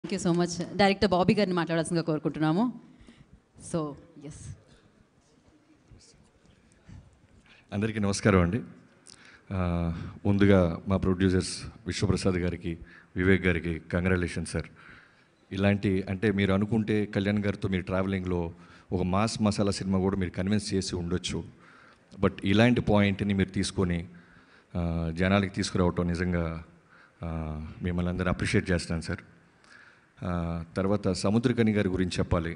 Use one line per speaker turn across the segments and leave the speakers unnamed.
thank you so much director Bobby గారిని మాట్లాడాల్సిందిగా కోరుకుంటున్నాము సో ఎస్
అందరికీ నమస్కారం అండి ఆ, ముందుగా మా ప్రొడ్యూసర్స్ విశ్వప్రసాద్ గారికి వివేక్ గారికి కంగ్రాచులేషన్ సార్ ఇలాంటి అంటే మీరు అనుకుంటే కళ్యాణ్ గారితో మీరు ట్రావెలింగ్లో ఒక మాస్ మసాలా సినిమా కూడా మీరు కన్విన్స్ చేసి ఉండొచ్చు బట్ ఇలాంటి పాయింట్ని మీరు తీసుకొని ఆ, జనాలకి తీసుకురావటం నిజంగా ఆ, మిమ్మల్ని అందరిని అప్రిషియేట్ చేస్తాను సార్ ఆ, తర్వాత సముద్రకని గారి గురించి చెప్పాలి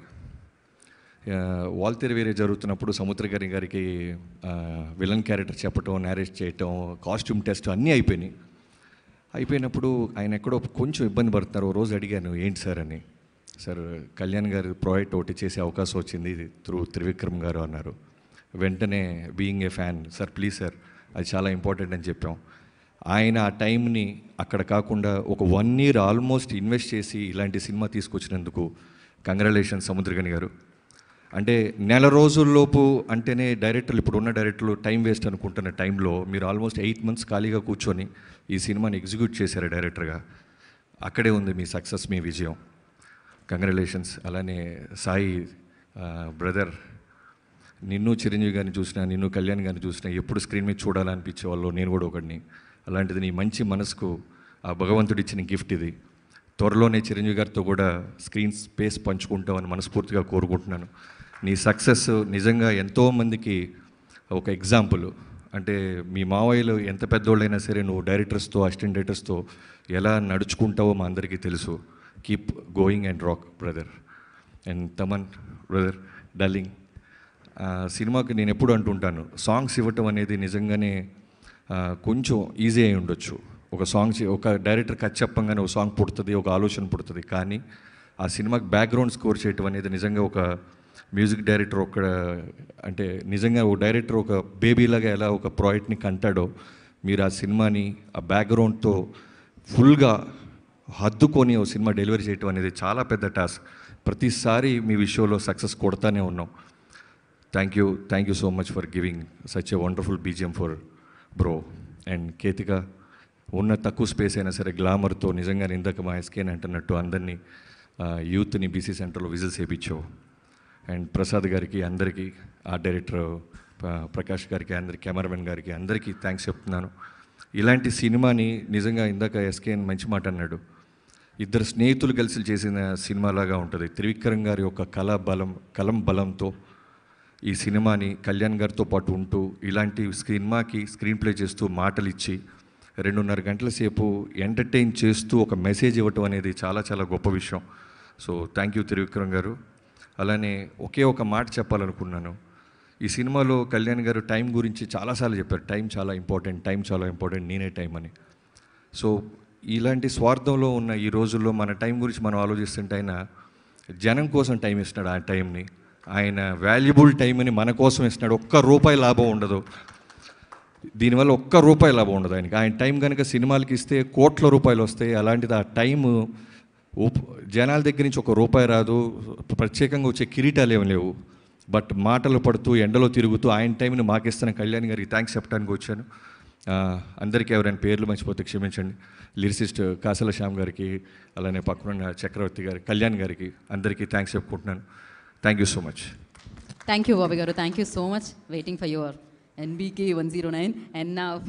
ఆ, వాల్తేరు వేరే జరుగుతున్నప్పుడు సముద్రకని గారికి ఆ, విలన్ క్యారెక్టర్ చెప్పటం నేరేట్ చేయటం కాస్ట్యూమ్ టెస్ట్ అన్నీ అయిపోయినాయి అయిపోయినప్పుడు ఆయన ఎక్కడో కొంచెం ఇబ్బంది పడుతున్నారు ఓ రోజు అడిగాను ఏంటి సార్ అని సార్ కళ్యాణ్ గారు ప్రాజెక్ట్ ఒకటి చేసే అవకాశం వచ్చింది త్రూ త్రివిక్రమ్ గారు అన్నారు వెంటనే being a fan sir please sir అది చాలా ఇంపార్టెంట్ అని చెప్పాం ఆయన ఆ టైంని అక్కడ కాకుండా ఒక వన్ ఇయర్ ఆల్మోస్ట్ ఇన్వెస్ట్ చేసి ఇలాంటి సినిమా తీసుకొచ్చినందుకు కంగ్రాలేషన్ సముద్రగని గారు అంటే నెల రోజుల్లోపు అంటేనే డైరెక్టర్లు ఇప్పుడు ఉన్న డైరెక్టర్లు టైం వేస్ట్ అనుకుంటున్న టైంలో మీరు ఆల్మోస్ట్ ఎయిట్ మంత్స్ ఖాళీగా కూర్చొని ఈ సినిమాని ఎగ్జిక్యూట్ చేశారు డైరెక్టర్గా అక్కడే ఉంది మీ సక్సెస్ మీ విజయం కంగ్రాలేషన్స్ అలానే సాయి బ్రదర్ నిన్ను చిరంజీవి గారిని చూసినా నిన్ను కళ్యాణ్ గారిని చూసినా ఎప్పుడు స్క్రీన్ మీద చూడాలనిపించే వాళ్ళు నేను కూడా ఒకడిని అలాంటిది నీ మంచి మనసుకు ఆ భగవంతుడు ఇచ్చిన గిఫ్ట్ ఇది త్వరలోనే చిరంజీవి గారితో కూడా స్క్రీన్ స్పేస్ పంచుకుంటామని మనస్ఫూర్తిగా కోరుకుంటున్నాను నీ సక్సెస్ నిజంగా ఎంతోమందికి ఒక ఎగ్జాంపుల్ అంటే మీ మావయ్యలు ఎంత పెద్దోళ్ళైనా సరే నువ్వు డైరెక్టర్స్తో అసిస్టెంట్ డైరెక్టర్స్తో ఎలా నడుచుకుంటావో మా అందరికీ తెలుసు keep going and rock brother and Thaman brother darling ఆ, సినిమాకి నేను ఎప్పుడు అంటుంటాను సాంగ్స్ ఇవ్వటం అనేది నిజంగానే ఆ, కొంచెం ఈజీ అయి ఉండొచ్చు ఒక సాంగ్ చే- ఒక డైరెక్టర్ కథ చెప్పంగానే ఒక సాంగ్ పుడుతుంది ఒక ఆలోచన పుడుతుంది కానీ ఆ సినిమాకి బ్యాక్గ్రౌండ్ స్కోర్ చేయటం అనేది నిజంగా ఒక మ్యూజిక్ డైరెక్టర్ ఒక అంటే నిజంగా ఒక డైరెక్టర్ ఒక బేబీలాగా ఎలా ఒక ప్రాజెక్ట్ని కంటాడో మీరు ఆ సినిమాని ఆ బ్యాక్గ్రౌండ్తో ఫుల్గా హద్దుకొని ఓ సినిమా డెలివరీ చేయటం అనేది చాలా పెద్ద టాస్క్ ప్రతిసారి మీ విషయంలో సక్సెస్ కొడతానే ఉన్నాం thank you thank you so much for giving such a wonderful BGM for bro and Ketika ఉన్న తక్కువ స్పేస్ అయినా సరే గ్లామర్తో నిజంగా ఇందాక మా ఎస్కేన్ అంటున్నట్టు అందరినీ ఆ, యూత్ని బీసీ సెంటర్లో విజిల్స్ వేయించావు అండ్ ప్రసాద్ గారికి అందరికీ ఆర్ట్ డైరెక్టర్ ప- ప్రకాష్ గారికి అందరికి కెమెరామెన్ గారికి అందరికీ థ్యాంక్స్ చెప్తున్నాను ఇలాంటి సినిమాని నిజంగా ఇందాక ఎస్కేన్ మంచి మాట అన్నాడు ఇద్దరు స్నేహితులు కలిసి చేసిన సినిమాలాగా ఉంటుంది త్రివిక్రమ్ గారి యొక్క కళ బలం కలం బలంతో ఈ సినిమాని కళ్యాణ్ గారితో పాటు ఉంటూ ఇలాంటి సినిమాకి స్క్రీన్ ప్లే చేస్తూ మాటలు ఇచ్చి రెండున్నర గంటల సేపు ఎంటర్టైన్ చేస్తూ ఒక మెసేజ్ ఇవ్వటం అనేది చాలా చాలా గొప్ప విషయం సో థ్యాంక్ యూ త్రివిక్రమ్ గారు అలానే ఒకే ఒక మాట చెప్పాలనుకున్నాను ఈ సినిమాలో కళ్యాణ్ గారు టైం గురించి చాలాసార్లు చెప్పారు టైం చాలా ఇంపార్టెంట్ టైం చాలా ఇంపార్టెంట్ నేనే టైం అని సో ఇలాంటి స్వార్థంలో ఉన్న ఈ రోజుల్లో మన టైం గురించి మనం ఆలోచిస్తుంటే ఆయన జనం కోసం టైం ఇస్తున్నాడు ఆ టైంని ఆయన వాల్యుబుల్ టైంని మన కోసం ఇస్తున్నాడు ఒక్క రూపాయి లాభం ఉండదు దీనివల్ల ఒక్క రూపాయి లాభం ఉండదు ఆయనకి ఆయన టైం కనుక సినిమాలకి ఇస్తే కోట్ల రూపాయలు వస్తాయి అలాంటిది ఆ టైం ఉప్- జనాల దగ్గర నుంచి ఒక రూపాయి రాదు ప్రత్యేకంగా వచ్చే కిరీటాలు ఏమి లేవు బట్ మాటలు పడుతూ ఎండలో తిరుగుతూ ఆయన టైంని మాకిస్తున్న కళ్యాణ్ గారికి థ్యాంక్స్ చెప్పడానికి వచ్చాను ఆ, అందరికీ ఎవరైనా పేర్లు మర్చిపోతే క్షమించండి లిరిసిస్ట్ కాసల శ్యామ్ గారికి అలానే పక్కనున్న చక్రవర్తి గారి కళ్యాణ్ గారికి అందరికీ థ్యాంక్స్ చెప్పుకుంటున్నాను thank you so much
thank you Bobby గారు thank you so much waiting for your NBK one zero nine and నా